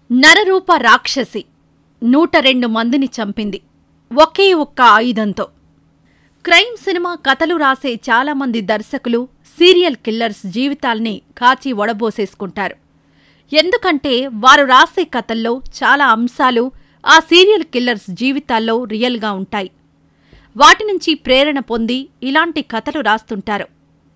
నరరూప రాక్షసి నూట రెండు మందిని చంపింది ఒకే ఒక్క ఆయుధంతో క్రైమ్ సినిమా కథలు రాసే చాలామంది దర్శకులు సీరియల్ కిల్లర్స్ జీవితాల్ని కాచి వడబోసేసుకుంటారు ఎందుకంటే వారు రాసే కథల్లో చాలా అంశాలు ఆ సీరియల్ కిల్లర్స్ జీవితాల్లో రియల్గా ఉంటాయి వాటి నుంచి ప్రేరణ పొంది ఇలాంటి కథలు రాస్తుంటారు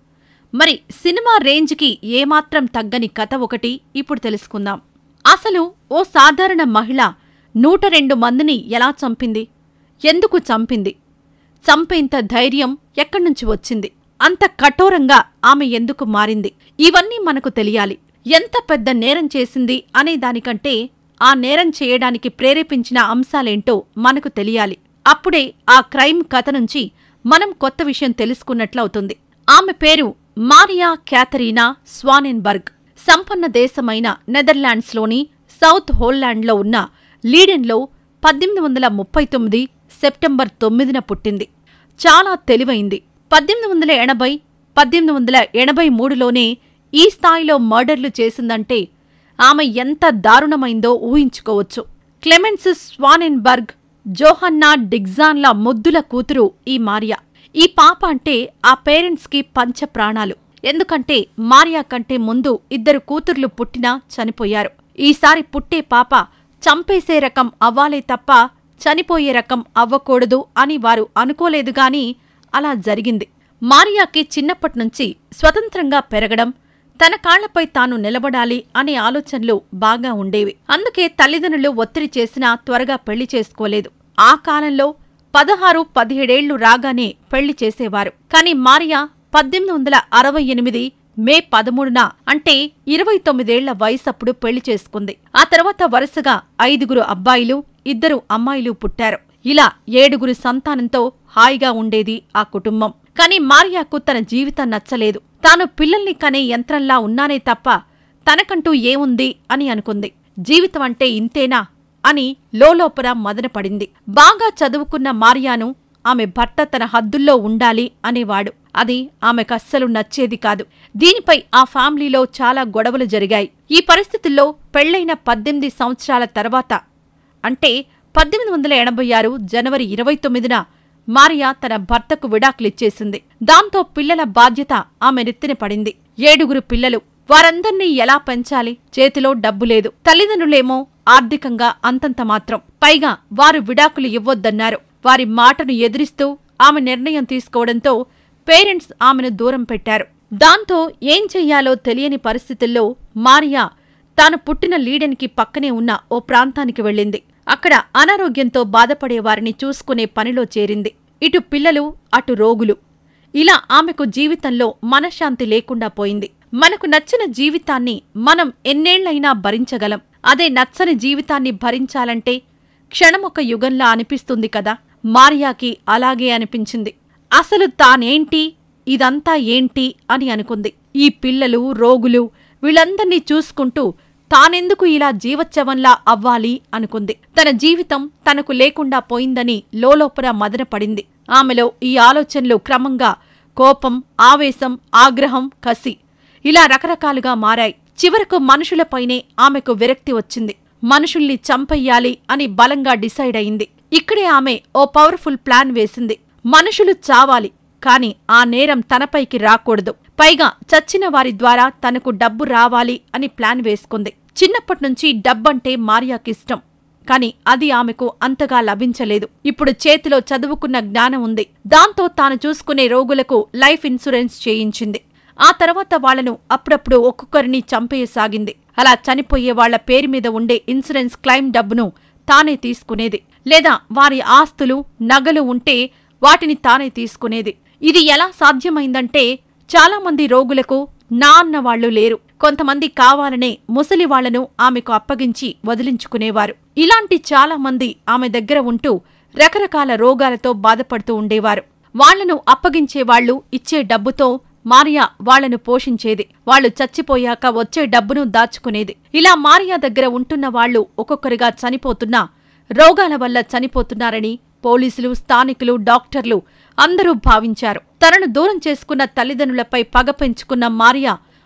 మరి సినిమా రేంజ్కి ఏమాత్రం తగ్గని కథ ఒకటి ఇప్పుడు తెలుసుకుందాం అసలు ఓ సాధారణ మహిళ నూట రెండు మందిని ఎలా చంపింది ఎందుకు చంపింది చంపేంత ధైర్యం ఎక్కడ్నుంచి వచ్చింది అంత కఠోరంగా ఆమె ఎందుకు మారింది ఇవన్నీ మనకు తెలియాలి ఎంత పెద్ద నేరం చేసింది అనే దానికంటే ఆ నేరం చేయడానికి ప్రేరేపించిన అంశాలేంటో మనకు తెలియాలి అప్పుడే ఆ క్రైమ్ కథ నుంచి మనం కొత్త విషయం తెలుసుకున్నట్లవుతుంది ఆమె పేరు మారియా క్యాథరీనా స్వానెన్బర్గ్ సంపన్న దేశమైన నెదర్లాండ్స్లోని సౌత్ హోల్లాండ్లో ఉన్న లీడెన్లో పద్దెనిమిది వందల ముప్పై తొమ్మిది సెప్టెంబర్ తొమ్మిదిన పుట్టింది చాలా తెలివైంది పద్దెనిమిది వందల ఎనభై పద్దెనిమిది వందల ఎనభై మూడులోనే ఈ స్థాయిలో మర్డర్లు చేసిందంటే ఆమె ఎంత దారుణమైందో ఊహించుకోవచ్చు క్లెమెన్సిస్ స్వానెన్బర్గ్ జోహన్నా డిగ్జాన్ల ముద్దుల కూతురు ఈ మారియా ఈ పాప అంటే ఆ పేరెంట్స్కి పంచ ప్రాణాలు ఎందుకంటే మారియా కంటే ముందు ఇద్దరు కూతుర్లు పుట్టినా చనిపోయారు ఈసారి పుట్టే పాప చంపేసే రకం అవ్వాలే తప్ప చనిపోయే రకం అవ్వకూడదు అని వారు అనుకోలేదు గాని అలా జరిగింది మారియాకి చిన్నప్పట్నుంచి స్వతంత్రంగా పెరగడం తన కాళ్లపై తాను నిలబడాలి అనే ఆలోచనలు బాగా ఉండేవి అందుకే తల్లిదండ్రులు ఒత్తిడి చేసినా త్వరగా పెళ్లి చేసుకోలేదు ఆ కాలంలో పదహారు పదిహేడేళ్లు రాగానే పెళ్లి చేసేవారు కాని మారియా పద్దెనిమిది వందల అరవై ఎనిమిది మే పదమూడున అంటే ఇరవై తొమ్మిదేళ్ల వయసప్పుడు పెళ్లి చేసుకుంది ఆ తర్వాత వరుసగా ఐదుగురు అబ్బాయిలు ఇద్దరు అమ్మాయిలు పుట్టారు ఇలా ఏడుగురు సంతానంతో హాయిగా ఉండేది ఆ కుటుంబం కాని మారియాకు తన జీవితం నచ్చలేదు తాను పిల్లల్ని కనే యంత్రంలా ఉన్నానే తప్ప తనకంటూ ఏముంది అని అనుకుంది జీవితం అంటే ఇంతేనా అని లోలోపల మదనపడింది బాగా చదువుకున్న మారియాను ఆమె భర్త తన హద్దుల్లో ఉండాలి అనేవాడు అది ఆమెకస్సలు నచ్చేది కాదు దీనిపై ఆ ఫ్యామిలీలో చాలా గొడవలు జరిగాయి ఈ పరిస్థితుల్లో పెళ్లైన పద్దెనిమిది సంవత్సరాల తర్వాత అంటే పద్దెనిమిది వందల ఎనభై ఆరు జనవరి ఇరవై తొమ్మిదిన మారియా తన భర్తకు విడాకులిచ్చేసింది దాంతో పిల్లల బాధ్యత ఆమె నెత్తిన పడింది ఏడుగురు పిల్లలు వారందర్నీ ఎలా పెంచాలి చేతిలో డబ్బు లేదు తల్లిదండ్రులేమో ఆర్థికంగా అంతంత మాత్రం పైగా వారు విడాకులు ఇవ్వొద్దన్నారు వారి మాటను ఎదిరిస్తూ ఆమె నిర్ణయం తీసుకోవడంతో పేరెంట్స్ ఆమెను దూరం పెట్టారు దాంతో ఏం చెయ్యాలో తెలియని పరిస్థితుల్లో మారియా తాను పుట్టిన లీడెన్కి పక్కనే ఉన్న ఓ ప్రాంతానికి వెళ్ళింది అక్కడ అనారోగ్యంతో బాధపడే వారిని చూసుకునే పనిలో చేరింది ఇటు పిల్లలు అటు రోగులు ఇలా ఆమెకు జీవితంలో మనశ్శాంతి లేకుండా పోయింది మనకు నచ్చిన జీవితాన్ని మనం ఎన్నేళ్లైనా భరించగలం అదే నచ్చని జీవితాన్ని భరించాలంటే క్షణమొక యుగంలా అనిపిస్తుంది కదా మారియాకి అలాగే అనిపించింది అసలు తానేంటి ఇదంతా ఏంటి అని అనుకుంది ఈ పిల్లలు రోగులు వీళ్ళందర్నీ చూసుకుంటూ తానెందుకు ఇలా జీవోత్సవంలా అవ్వాలి అనుకుంది తన జీవితం తనకు లేకుండా పోయిందని లోలోపల మదనపడింది ఆమెలో ఈ ఆలోచనలు క్రమంగా కోపం ఆవేశం ఆగ్రహం కసి ఇలా రకరకాలుగా మారాయి చివరకు మనుషులపైనే ఆమెకు విరక్తి వచ్చింది మనుషుల్ని చంపెయ్యాలి అని బలంగా డిసైడ్ అయింది ఇక్కడే ఆమె ఓ పవర్ఫుల్ ప్లాన్ వేసింది మనుషులు చావాలి కాని ఆ నేరం తనపైకి రాకూడదు పైగా చచ్చిన వారి ద్వారా తనకు డబ్బు రావాలి అని ప్లాన్ వేసుకుంది చిన్నప్పట్నుంచి డబ్బంటే మారియాకిష్టం కాని అది ఆమెకు అంతగా లభించలేదు ఇప్పుడు చేతిలో చదువుకున్న జ్ఞానం ఉంది దాంతో తాను చూసుకునే రోగులకు లైఫ్ ఇన్సూరెన్స్ చేయించింది ఆ తర్వాత వాళ్లను అప్పుడప్పుడు ఒక్కొక్కరిని చంపేయసాగింది అలా చనిపోయే వాళ్ల పేరు మీద ఉండే ఇన్సూరెన్స్ క్లెయిమ్ డబ్బును తానే తీసుకునేది లేదా వారి ఆస్తులు నగలు ఉంటే వాటిని తానే తీసుకునేది ఇది ఎలా సాధ్యమైందంటే చాలామంది రోగులకు నా అన్న వాళ్లు లేరు కొంతమంది కావాలనే ముసలి వాళ్లను ఆమెకు అప్పగించి వదిలించుకునేవారు ఇలాంటి చాలామంది ఆమె దగ్గర ఉంటూ రకరకాల రోగాలతో బాధపడుతూ ఉండేవారు వాళ్లను అప్పగించేవాళ్లు ఇచ్చే డబ్బుతో మారియా వాళ్లను పోషించేది వాళ్లు చచ్చిపోయాక వచ్చే డబ్బును దాచుకునేది ఇలా మారియా దగ్గర ఉంటున్న వాళ్లు ఒక్కొక్కరిగా చనిపోతున్నా రోగాల వల్ల చనిపోతున్నారని పోలీసులు స్థానికులు డాక్టర్లు అందరూ భావించారు తనను దూరం చేసుకున్న తల్లిదండ్రులపై పగ పెంచుకున్న మారియా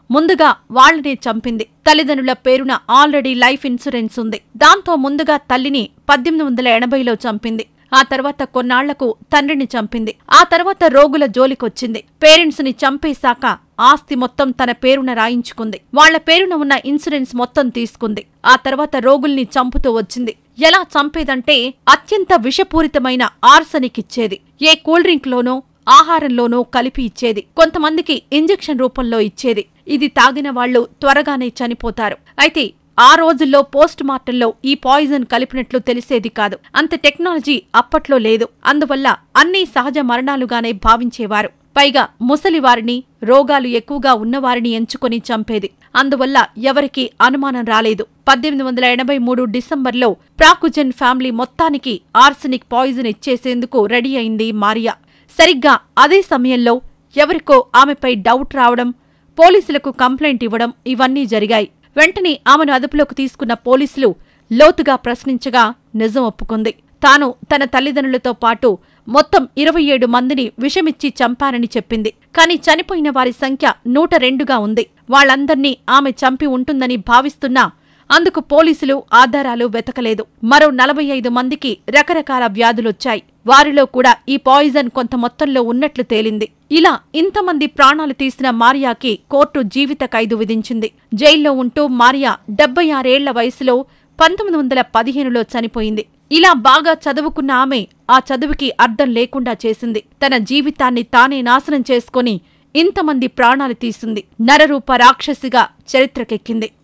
ముందుగా వాళ్ళనే చంపింది తల్లిదండ్రుల పేరున ఆల్రెడీ లైఫ్ ఇన్సూరెన్స్ ఉంది దాంతో ముందుగా తల్లిని పద్దెనిమిది వందల ఎనభైలో చంపింది ఆ తర్వాత కొన్నాళ్లకు తండ్రిని చంపింది ఆ తర్వాత రోగుల జోలికొచ్చింది పేరెంట్స్ ని చంపేశాక ఆస్తి మొత్తం తన పేరున రాయించుకుంది వాళ్ల పేరున ఉన్న ఇన్సూరెన్స్ మొత్తం తీసుకుంది ఆ తర్వాత రోగుల్ని చంపుతూ వచ్చింది ఎలా చంపేదంటే అత్యంత విషపూరితమైన ఆర్సనిక్ ఇచ్చేది ఏ కూల్ డ్రింక్ లోనో ఆహారంలోనూ కలిపి ఇచ్చేది కొంతమందికి ఇంజెక్షన్ రూపంలో ఇచ్చేది ఇది తాగిన వాళ్లు త్వరగానే చనిపోతారు అయితే ఆ రోజుల్లో పోస్ట్ మార్టంలో ఈ పాయిజన్ కలిపినట్లు తెలిసేది కాదు అంత టెక్నాలజీ అప్పట్లో లేదు అందువల్ల అన్నీ సహజ మరణాలుగానే భావించేవారు పైగా ముసలివారిని రోగాలు ఎక్కువగా ఉన్నవారిని ఎంచుకొని చంపేది అందువల్ల ఎవరికీ అనుమానం రాలేదు పద్దెనిమిది వందల ఎనభై మూడు డిసెంబర్లో ప్రాకుజన్ ఫ్యామిలీ మొత్తానికి ఆర్సనిక్ పాయిజన్ ఇచ్చేసేందుకు రెడీ అయింది మారియా సరిగ్గా అదే సమయంలో ఎవరికో ఆమెపై డౌట్ రావడం పోలీసులకు కంప్లైంట్ ఇవ్వడం ఇవన్నీ జరిగాయి వెంటనే ఆమెను అదుపులోకి తీసుకున్న పోలీసులు లోతుగా ప్రశ్నించగా నిజం ఒప్పుకుంది తాను తన తల్లిదండ్రులతో పాటు మొత్తం ఇరవై ఏడు మందిని విషమిచ్చి చంపానని చెప్పింది కాని చనిపోయిన వారి సంఖ్య నూట రెండుగా ఉంది వాళ్లందర్నీ ఆమె చంపి ఉంటుందని భావిస్తున్నా అందుకు పోలీసులు ఆధారాలు వెతకలేదు మరో నలభై ఐదు మందికి రకరకాల వ్యాధులొచ్చాయి వారిలో కూడా ఈ పాయిజన్ కొంత మొత్తంలో ఉన్నట్లు తేలింది ఇలా ఇంతమంది ప్రాణాలు తీసిన మారియాకి కోర్టు జీవిత ఖైదు విధించింది జైల్లో ఉంటూ మారియా డెబ్బై ఆరేళ్ల వయసులో పంతొమ్మిది వందల పదిహేనులో చనిపోయింది ఇలా బాగా చదువుకున్న ఆమె ఆ చదువుకి అర్థం లేకుండా చేసింది తన జీవితాన్ని తానే నాశనం చేసుకొని ఇంతమంది ప్రాణాలు తీసింది నరరూప రాక్షసిగా చరిత్రకెక్కింది